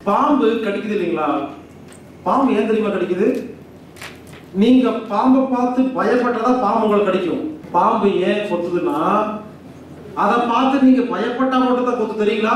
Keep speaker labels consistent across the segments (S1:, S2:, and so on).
S1: பாம்பு கடிக்குது இல்லைங்களா பாம்பு ஏன் தெரியுமா கடிக்குது நீங்க பாம்பை பார்த்து பயப்பட்டதா பாம்பு உங்களை கடிக்கும் பாம்பு ஏன் கொத்துதுன்னா அதை பார்த்து நீங்க பயப்பட்டா மட்டும் தான் கொத்து தெரியுங்களா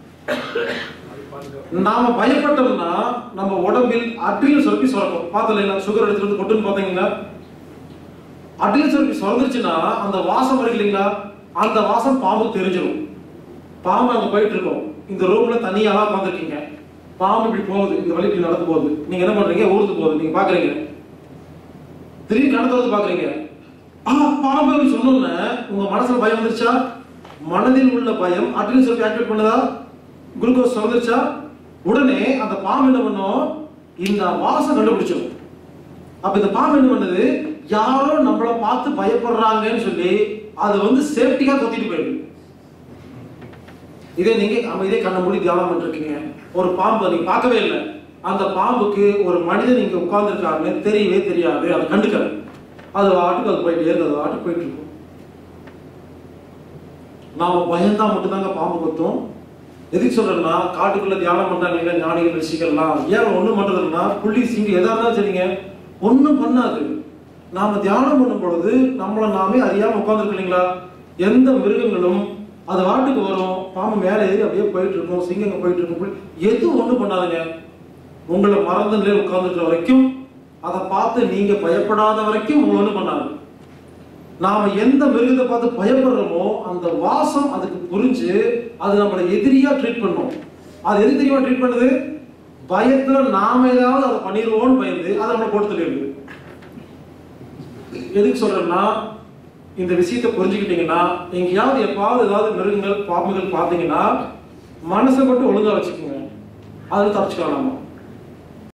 S1: நாம பயப்பட்டோம்னா நம்ம உடம்பில் அட்ரினல் சுரப்பி சுரக்கும் பார்த்தீங்களா சுகர் எடுத்துட்டு வந்து கொட்டுன்னு பார்த்தீங்களா அட்ரினல் சுரப்பி சுரந்துருச்சுன்னா அந்த வாசம் இருக்கு இல்லைங்களா அந்த வாசம் பாம்புக்கு தெரிஞ்சிடும் பாம்பு அங்க போயிட்டு இருக்கோம் இந்த ரூம்ல தனியாலாம் உட்காந்துருக்கீங்க பாம்பு இப்படி போகுது இந்த வழி இப்படி நடந்து போகுது நீங்க என்ன பண்றீங்க ஊருக்கு போகுது நீங்க பாக்குறீங்க திடீர்னு நடந்து வந்து பாக்குறீங்க ஆ பாம்பு அப்படின்னு சொன்னோன்னே உங்க மனசுல பயம் வந்துருச்சா மனதில் உள்ள பயம் அட்ரினல் சுரப்பி ஆக்டிவேட் பண்ணுதா குளுக்கோஸ் சுரந்துருச்சா உடனே அந்த பாம்பு என்ன பண்ணும் இந்த வாசம் கண்டுபிடிச்சிடும் அப்ப இந்த பாம்பு என்ன பண்ணுது யாரோ நம்மள பார்த்து பயப்படுறாங்கன்னு சொல்லி அது வந்து சேஃப்டியா கொத்திட்டு போயிடுது இதே நீங்க அமைதியே கண்ண மூடி தியானம் பண்ணிருக்கீங்க ஒரு பாம்பை நீங்க பார்க்கவே இல்லை அந்த பாம்புக்கு ஒரு மனிதன் இங்க உட்கார்ந்துருக்காங்கன்னு தெரியவே தெரியாது அதை கண்டுக்காது அது வாட்டுக்கு அது போயிட்டு இருக்கு அது வாட்டுக்கு போயிட்டு இருக்கும் நாம பயந்தா மட்டும்தாங்க பாம்பு கொத்தும் எதுக்கு சொல்றேன்னா காட்டுக்குள்ள தியானம் பண்றாங்க இல்லையா ஞானிகள் ரிஷிகள்லாம் ஏன் ஒண்ணும் பண்றதுன்னா புள்ளி சிங்கு எதா இருந்தாலும் சரிங்க ஒண்ணும் பண்ணாது நாம தியானம் பண்ணும் பொழுது நம்மள நாமே அறியாம உட்கார்ந்துருக்கு இல்லைங்களா எந்த மிருகங்களும் அது வாட்டுக்கு வரும் பாம்பு மேலே ஏறி அப்படியே போயிட்டு இருக்கும் சிங்கங்க போயிட்டு இருக்கும் புலி- எதுவும் ஒண்ணும் பண்ணாதுங்க உங்களை மறந்த நிலையில் உட்கார்ந்துருக்கிற வரைக்கும் அதை பார்த்து நீங்க பயப்படாத வரைக்கும் உங்களை ஒண்ணும் பண்ணாது நாம எந்த மிருகத்தை பார்த்து பயப்படுறோமோ அந்த வாசம் அதுக்கு புரிஞ்சு அது நம்மளை எதிரியா ட்ரீட் பண்ணும் அது எது தெரியுமா ட்ரீட் பண்ணுது பயத்துல நாம ஏதாவது அதை பண்ணிடுவோம்னு பயந்து அதை நம்மளை போட்டு தள்ளிடுது எதுக்கு சொல்றேன்னா இந்த விஷயத்தை புரிஞ்சுக்கிட்டீங்கன்னா எங்கேயாவது எப்பாவது ஏதாவது மிருகங்கள் பாம்புகள் பார்த்தீங்கன்னா மனசை மட்டும் ஒழுங்கா வச்சுக்கோங்க அது தப்பிச்சுக்கலாம் நாம